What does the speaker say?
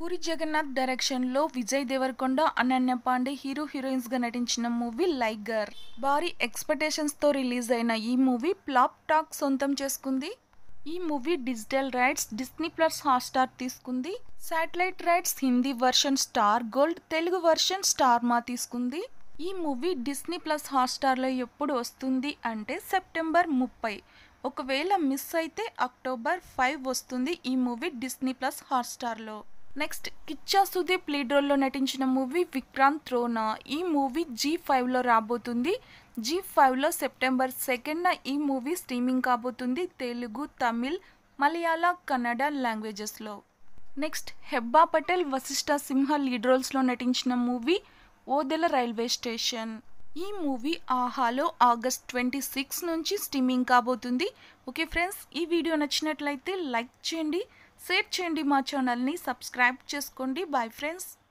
పూరి జగన్నాథ్ డైరెక్షన్లో విజయ్ దేవరకొండ అనన్య పాండే హీరో హీరోయిన్స్గా నటించిన మూవీ లైగర్ భారీ ఎక్స్పెక్టేషన్స్తో రిలీజ్ అయిన ఈ మూవీ ప్లాప్ టాక్ సొంతం చేసుకుంది ఈ movie digital rights Disney plus Hotstar తీసుకుంది satellite rights Hindi version Star Gold Telugu version Star Maa తీసుకుంది ఈ మూవీ డిస్నీ ప్లస్ హాట్స్టార్లో ఎప్పుడు వస్తుంది అంటే సెప్టెంబర్ ముప్పై ఒకవేళ మిస్ అయితే అక్టోబర్ ఫైవ్ వస్తుంది ఈ మూవీ డిస్నీ ప్లస్ హాట్స్టార్లో నెక్స్ట్ కిచ్చా సుదీప్ లీడ్ రోల్లో నటించిన మూవీ విక్రాంత్ త్రోనా ఈ మూవీ జీ ఫైవ్లో రాబోతుంది జీ ఫైవ్లో సెప్టెంబర్ సెకండ్న ఈ మూవీ స్ట్రీమింగ్ కాబోతుంది తెలుగు తమిళ్ మలయాళ కన్నడ లాంగ్వేజెస్లో నెక్స్ట్ హెబ్బా పటేల్ వశిష్ఠ సింహ లీడ్ రోల్స్లో నటించిన మూవీ ఓదెల రైల్వే స్టేషన్ ఈ మూవీ ఆహాలో ఆగస్ట్ ట్వంటీ సిక్స్ నుంచి స్ట్రీమింగ్ కాబోతుంది ఓకే ఫ్రెండ్స్ ఈ వీడియో నచ్చినట్లయితే లైక్ చేయండి షేర్ చేయండి మా ఛానల్ని సబ్స్క్రైబ్ చేసుకోండి బాయ్ ఫ్రెండ్స్